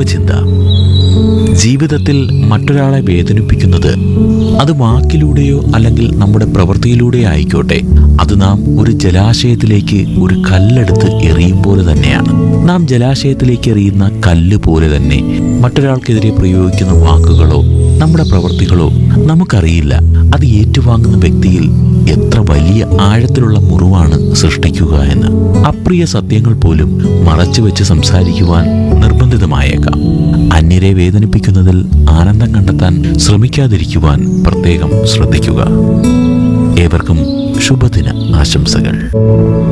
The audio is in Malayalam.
ചിന്ത ജീവിതത്തിൽ മറ്റൊരാളെ വേദനിപ്പിക്കുന്നത് അത് വാക്കിലൂടെയോ അല്ലെങ്കിൽ നമ്മുടെ പ്രവൃത്തിയിലൂടെയോ ആയിക്കോട്ടെ അത് നാം ഒരു ജലാശയത്തിലേക്ക് ഒരു കല്ലെടുത്ത് എറിയും പോലെ തന്നെയാണ് നാം ജലാശയത്തിലേക്ക് എറിയുന്ന കല്ല് പോലെ തന്നെ മറ്റൊരാൾക്കെതിരെ പ്രയോഗിക്കുന്ന വാക്കുകളോ നമ്മുടെ പ്രവൃത്തികളോ നമുക്കറിയില്ല അത് ഏറ്റുവാങ്ങുന്ന വ്യക്തിയിൽ എത്ര വലിയ ആഴത്തിലുള്ള മുറിവാണ് സൃഷ്ടിക്കുക എന്ന് അപ്രിയ സത്യങ്ങൾ പോലും മറച്ചു വെച്ച് സംസാരിക്കുവാൻ നിർബന്ധിതമായേക്കാം അന്യരെ വേദനിപ്പിക്കുന്നതിൽ ആനന്ദം കണ്ടെത്താൻ ശ്രമിക്കാതിരിക്കുവാൻ പ്രത്യേകം ശ്രദ്ധിക്കുക ഏവർക്കും ശുഭദിന ആശംസകൾ